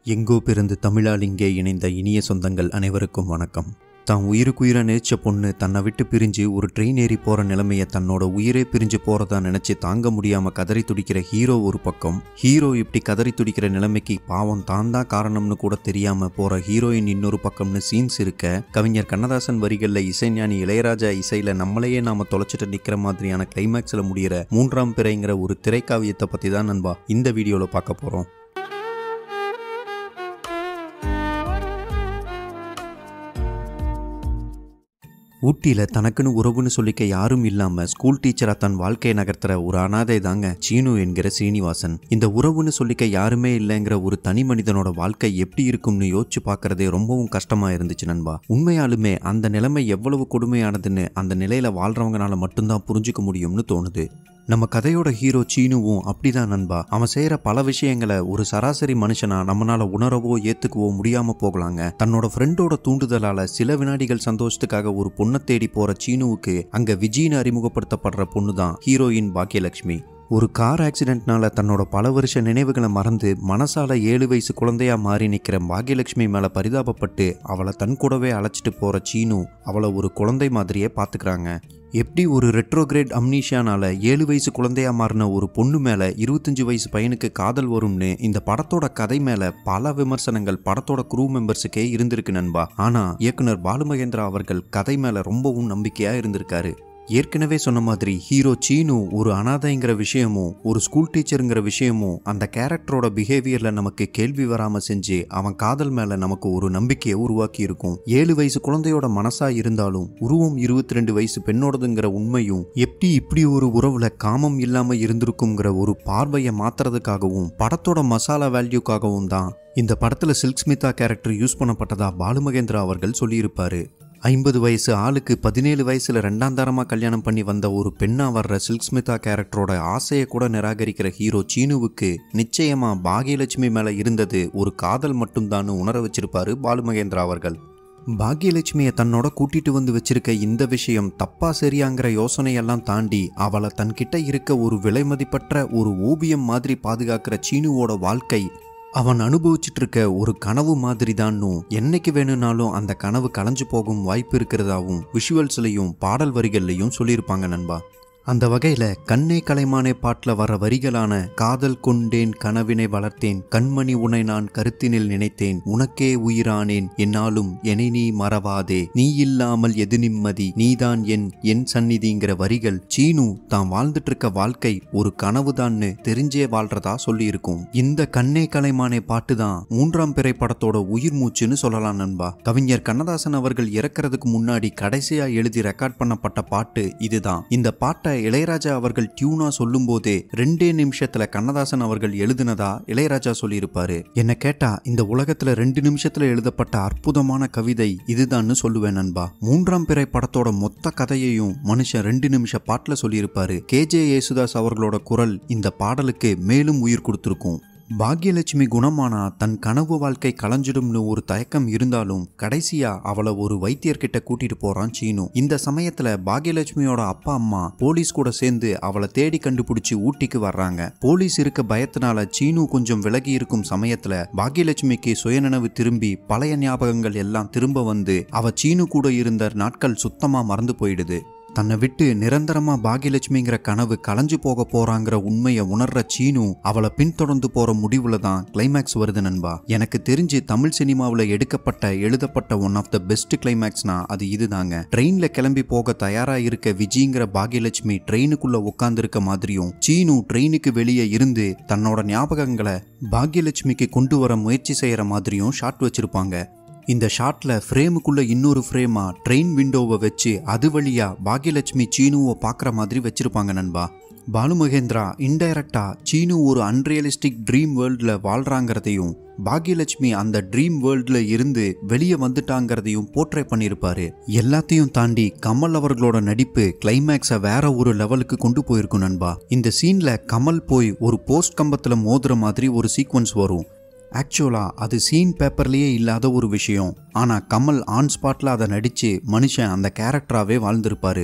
எங்கோ பிறந்து தமிழால் இங்கே இணைந்த இனிய சொந்தங்கள் அனைவருக்கும் வணக்கம் தான் உயிருக்குயிரை நேச்ச பொண்ணு தன்னை விட்டு பிரிஞ்சு ஒரு ட்ரெயின் ஏறி போற நிலைமைய தன்னோட உயிரே பிரிஞ்சு போறதா நினைச்சு தாங்க முடியாம கதறி துடிக்கிற ஹீரோ ஒரு பக்கம் ஹீரோ இப்படி கதறி துடிக்கிற நிலைமைக்கு பாவம் தான் தான் காரணம்னு கூட தெரியாம போற ஹீரோயின் இன்னொரு பக்கம்னு சீன்ஸ் இருக்க கவிஞர் கண்ணதாசன் வரிகள்ல இசைஞானி இளையராஜா இசையில நம்மளையே நாம தொலைச்சிட்டு நிக்கிற மாதிரியான கிளைமேக்ஸ்ல முடியிற மூன்றாம் பிறைங்கிற ஒரு திரைக்காவியத்தை பத்தி தான் நண்பா இந்த வீடியோல பார்க்க போறோம் ஊட்டியில தனக்குன்னு உறவுன்னு சொல்லிக்க யாரும் இல்லாம ஸ்கூல் டீச்சரா தன் வாழ்க்கையை நகர்த்துற ஒரு அனாதை தாங்க சீனு என்கிற சீனிவாசன் இந்த உறவுன்னு சொல்லிக்க யாருமே இல்லைங்கிற ஒரு தனி மனிதனோட வாழ்க்கை எப்படி இருக்கும்னு யோசிச்சு பார்க்கறதே ரொம்பவும் கஷ்டமா இருந்துச்சு நண்பா உண்மையாலுமே அந்த நிலைமை எவ்வளவு கொடுமையானதுன்னு அந்த நிலையில வாழ்றவங்கனால மட்டும்தான் புரிஞ்சுக்க முடியும்னு தோணுது நம்ம கதையோட ஹீரோ சீனுவும் அப்படிதான் நண்பா அவன் செய்யற பல விஷயங்களை ஒரு சராசரி மனுஷனா நம்மளால உணரவோ ஏத்துக்கவோ முடியாம போகலாங்க தன்னோட ஃப்ரெண்டோட தூண்டுதலால சில வினாடிகள் சந்தோஷத்துக்காக ஒரு பொண்ணை தேடி போற சீனுவுக்கு அங்க விஜயின்னு அறிமுகப்படுத்தப்படுற பொண்ணு தான் ஹீரோயின் பாக்கியலட்சுமி ஒரு கார் ஆக்சிடென்ட்னால தன்னோட பல வருஷ நினைவுகளை மறந்து மனசால ஏழு வயசு குழந்தையா மாறி நிக்கிற பாகியலட்சுமி மேல பரிதாபப்பட்டு அவளை தன் கூடவே அழைச்சிட்டு போற சீனு அவளை ஒரு குழந்தை மாதிரியே பாத்துக்கிறாங்க எப்படி ஒரு ரெட்ரோகிரேட் அம்னீஷியானால ஏழு வயசு குழந்தையா மாறின ஒரு பொண்ணு மேல இருபத்தஞ்சு வயசு பையனுக்கு காதல் வரும்னு இந்த படத்தோட கதை மேல பல விமர்சனங்கள் படத்தோட குரூ மெம்பர்ஸுக்கே இருந்திருக்கு நண்பா ஆனா இயக்குனர் பாலுமகேந்திரா அவர்கள் கதை மேல ரொம்பவும் நம்பிக்கையா இருந்திருக்காரு ஏற்கனவே சொன்ன மாதிரி ஹீரோ சீனு ஒரு அனாதைங்கிற விஷயமும் ஒரு ஸ்கூல் டீச்சருங்கிற விஷயமும் அந்த கேரக்டரோட பிஹேவியர்ல நமக்கு கேள்வி வராம செஞ்சு அவன் காதல் மேல நமக்கு ஒரு நம்பிக்கையை உருவாக்கி இருக்கும் ஏழு வயசு குழந்தையோட மனசா இருந்தாலும் உருவம் இருபத்தி ரெண்டு வயசு பெண்ணோடதுங்கிற உண்மையும் எப்படி இப்படி ஒரு உறவுல காமம் இல்லாம இருந்திருக்குங்கிற ஒரு பார்வையை மாத்துறதுக்காகவும் படத்தோட மசாலா வேல்யூக்காகவும் தான் இந்த படத்துல சில்க் ஸ்மிதா கேரக்டர் யூஸ் பண்ணப்பட்டதா பாலுமகேந்திரா அவர்கள் சொல்லியிருப்பாரு ஐம்பது வயசு ஆளுக்கு பதினேழு வயசுல ரெண்டாம் தரமா கல்யாணம் பண்ணி வந்த ஒரு பெண்ணா வர்ற சில்க் ஸ்மிதா கேரக்டரோட ஆசையை கூட நிராகரிக்கிற ஹீரோ சீனுவுக்கு நிச்சயமா பாகியலட்சுமி மேல இருந்தது ஒரு காதல் மட்டும்தான் உணர வச்சிருப்பாரு பாலுமகேந்திரா அவர்கள் பாக்யலட்சுமியை தன்னோட கூட்டிட்டு வந்து வச்சிருக்க இந்த விஷயம் தப்பா சரியாங்கிற யோசனையெல்லாம் தாண்டி அவளை தன்கிட்ட இருக்க ஒரு விலைமதிப்பற்ற ஒரு ஓவியம் மாதிரி பாதுகாக்கிற சீனுவோட வாழ்க்கை அவன் அனுபவிச்சுட்டு இருக்க ஒரு கனவு மாதிரி தான்னும் என்னைக்கு வேணும்னாலும் அந்த கனவு கலைஞ்சு போகும் வாய்ப்பு இருக்கிறதாவும் விஷுவல்ஸ்லையும் பாடல் வரிகள்லையும் சொல்லியிருப்பாங்க நண்பா அந்த வகையில கண்ணே கலைமானே பாட்டுல வர வரிகளான காதல் கொண்டேன் கனவினை வளர்த்தேன் கண்மணி உனை நான் கருத்தினில் நினைத்தேன் உனக்கே உயிரானேன் என்னாலும் என்னை நீ மறவாதே நீ இல்லாமல் எது நிம்மதி நீதான் என் என் சந்நிதிங்கிற வரிகள் சீனு தான் வாழ்ந்துட்டு இருக்க வாழ்க்கை ஒரு கனவுதான்னு தெரிஞ்சே வாழ்றதா சொல்லியிருக்கும் இந்த கண்ணே கலைமானே பாட்டு தான் மூன்றாம் பிறை படத்தோட உயிர் மூச்சுன்னு சொல்லலாம் நண்பா கவிஞர் கண்ணதாசன் அவர்கள் இறக்கிறதுக்கு முன்னாடி கடைசியா எழுதி ரெக்கார்ட் பண்ணப்பட்ட பாட்டு இதுதான் இந்த பாட்டை இளையராஜா அவர்கள் டியூனா சொல்லும் போதே ரெண்டே நிமிஷத்துல கண்ணதாசன் அவர்கள் எழுதினதா இளையராஜா சொல்லியிருப்பாரு என்ன கேட்டா இந்த உலகத்துல ரெண்டு நிமிஷத்துல எழுதப்பட்ட அற்புதமான கவிதை இதுதான்னு சொல்லுவேன் நண்பா மூன்றாம் பிறை படத்தோட மொத்த கதையையும் மனுஷன் ரெண்டு நிமிஷ பாட்டுல சொல்லியிருப்பாரு கே ஜே யேசுதாஸ் அவர்களோட குரல் இந்த பாடலுக்கு மேலும் உயிர் கொடுத்திருக்கும் பாக்யலட்சுமி குணமானா தன் கனவு வாழ்க்கை களைஞ்சிடும்னு ஒரு தயக்கம் இருந்தாலும் கடைசியா அவளை ஒரு வைத்தியர்கிட்ட கூட்டிட்டு போறான் சீனு இந்த சமயத்துல பாக்யலட்சுமியோட அப்பா அம்மா போலீஸ் கூட சேர்ந்து அவளை தேடி கண்டுபிடிச்சு ஊட்டிக்கு வர்றாங்க போலீஸ் இருக்க பயத்தினால சீனு கொஞ்சம் விலகி இருக்கும் சமயத்துல பாக்யலட்சுமிக்கு சுயநினைவு திரும்பி பழைய ஞாபகங்கள் எல்லாம் திரும்ப வந்து அவ சீனு கூட இருந்த நாட்கள் சுத்தமா மறந்து போயிடுது தன்னை விட்டு நிரந்தரமா பாகியலட்சுமிங்கிற கனவு கலைஞ்சு போக போறாங்கிற உண்மையை உணர்ற சீனு அவளை பின்தொடர்ந்து போற முடிவுல தான் கிளைமேக்ஸ் வருது நண்பா எனக்கு தெரிஞ்சு தமிழ் சினிமாவில் எடுக்கப்பட்ட எழுதப்பட்ட ஒன் ஆஃப் த பெஸ்ட் கிளைமேக்ஸ்னா அது இதுதாங்க ட்ரெயின்ல கிளம்பி போக தயாரா இருக்க விஜய்ங்கிற பாகியலட்சுமி ட்ரெயினுக்குள்ள உட்கார்ந்துருக்க மாதிரியும் சீனு ட்ரெயினுக்கு வெளியே இருந்து தன்னோட ஞாபகங்களை பாகியலட்சுமிக்கு கொண்டு வர முயற்சி செய்யற மாதிரியும் ஷாட் வச்சிருப்பாங்க இந்த ஷாட்ல ஃப்ரேமுக்குள்ள இன்னொரு ஃப்ரேமா ட்ரெயின் விண்டோவை வச்சு அது வழியா பாக்யலட்சுமி சீனுவை பார்க்குற மாதிரி வச்சிருப்பாங்க நண்பா பாலு மகேந்திரா இன்டைரக்டா சீனு ஒரு அன்ரியலிஸ்டிக் ட்ரீம் வேர்ல்டில் வாழ்றாங்கிறதையும் பாக்யலட்சுமி அந்த ட்ரீம் வேர்ல்டில் இருந்து வெளியே வந்துட்டாங்கிறதையும் போர்ட்ரே பண்ணியிருப்பாரு எல்லாத்தையும் தாண்டி கமல் அவர்களோட நடிப்பு கிளைமேக்ஸை வேற ஒரு லெவலுக்கு கொண்டு போயிருக்கும் நண்பா இந்த சீன்ல கமல் போய் ஒரு போஸ்ட் கம்பத்தில் மோதுற மாதிரி ஒரு சீக்வன்ஸ் வரும் ஆக்சுவலா அது சீன் பேப்பர்லயே இல்லாத ஒரு விஷயம் ஆனா கமல் ஆன் ஸ்பாட்ல அதை நடிச்சு மனுஷன் அந்த கேரக்டராவே வாழ்ந்திருப்பாரு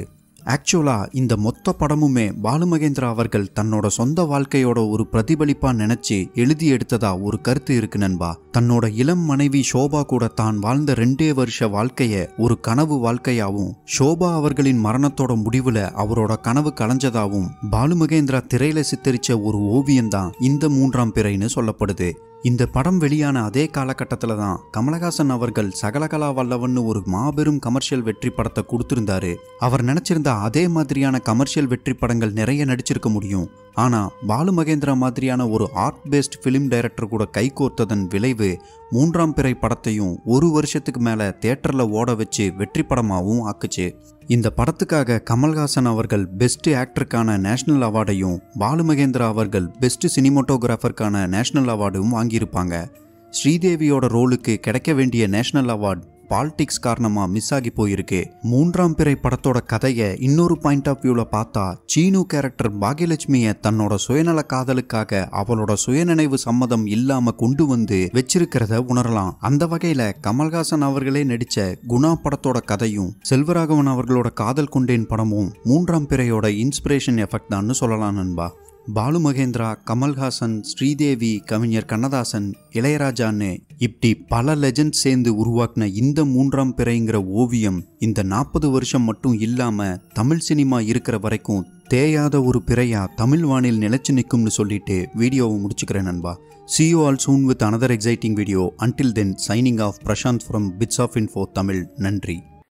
ஆக்சுவலா இந்த மொத்த படமுமே பாலுமகேந்திரா அவர்கள் தன்னோட சொந்த வாழ்க்கையோட ஒரு பிரதிபலிப்பா நினைச்சு எழுதி எடுத்ததா ஒரு கருத்து இருக்கு நண்பா தன்னோட இளம் மனைவி ஷோபா கூட தான் வாழ்ந்த ரெண்டே வருஷ வாழ்க்கைய ஒரு கனவு வாழ்க்கையாவும் ஷோபா அவர்களின் மரணத்தோட முடிவுல அவரோட கனவு கலைஞ்சதாவும் பாலுமகேந்திரா திரையில சித்தரிச்ச ஒரு ஓவியம் தான் இந்த மூன்றாம் பிறைன்னு சொல்லப்படுது இந்த படம் வெளியான அதே காலகட்டத்தில் தான் கமலஹாசன் அவர்கள் சகலகலா வல்லவன்னு ஒரு மாபெரும் கமர்ஷியல் வெற்றி படத்தை கொடுத்திருந்தாரு அவர் நினைச்சிருந்த அதே மாதிரியான கமர்ஷியல் வெற்றி படங்கள் நிறைய நடிச்சிருக்க முடியும் ஆனா பாலு மகேந்திரா மாதிரியான ஒரு ஆர்ட் பேஸ்ட் ஃபிலிம் டைரக்டர் கூட கைகோர்த்ததன் விளைவு மூன்றாம் பிறை படத்தையும் ஒரு வருஷத்துக்கு மேல தியேட்டர்ல ஓட வச்சு வெற்றி படமாகவும் ஆக்குச்சு இந்த படத்துக்காக கமல்ஹாசன் அவர்கள் பெஸ்ட் ஆக்டருக்கான நேஷனல் அவார்டையும் பாலு மகேந்திரா அவர்கள் பெஸ்ட் சினிமோட்டோகிராஃபருக்கான நேஷனல் அவார்டும் வாங்கியிருப்பாங்க ஸ்ரீதேவியோட ரோலுக்கு கிடைக்க வேண்டிய நேஷனல் அவார்ட் பாலிடிக்ஸ் காரணமா மிஸ் ஆகி போயிருக்கு மூன்றாம் பிறை படத்தோட கதையை இன்னொரு பாயிண்ட் ஆஃப் வியூல பார்த்தா சீனு கேரக்டர் பாகியலட்சுமிய தன்னோட சுயநல காதலுக்காக அவளோட சுயநினைவு சம்மதம் இல்லாம கொண்டு வந்து வச்சிருக்கிறத உணரலாம் அந்த வகையில கமல்ஹாசன் அவர்களே நடிச்ச குணா படத்தோட கதையும் செல்வராகவன் அவர்களோட காதல் கொண்டேன் படமும் மூன்றாம் பிறையோட இன்ஸ்பிரேஷன் எஃபெக்ட் தான்னு சொல்லலாம் நண்பா பாலு மகேந்திரா கமல்ஹாசன் ஸ்ரீதேவி கவிஞர் கண்ணதாசன் இளையராஜான்னு இப்படி பல லெஜண்ட் சேர்ந்து உருவாக்கின இந்த மூன்றாம் பிறைங்கிற ஓவியம் இந்த நாற்பது வருஷம் மட்டும் இல்லாம தமிழ் சினிமா இருக்கிற வரைக்கும் தேயாத ஒரு பிறையா தமிழ் வானில் நிலைச்சு நிற்கும்னு சொல்லிட்டு வீடியோவை முடிச்சுக்கிறேன் நண்பா See you all soon with another exciting video. Until then, signing off Prashant from Bits of Info Tamil. நன்றி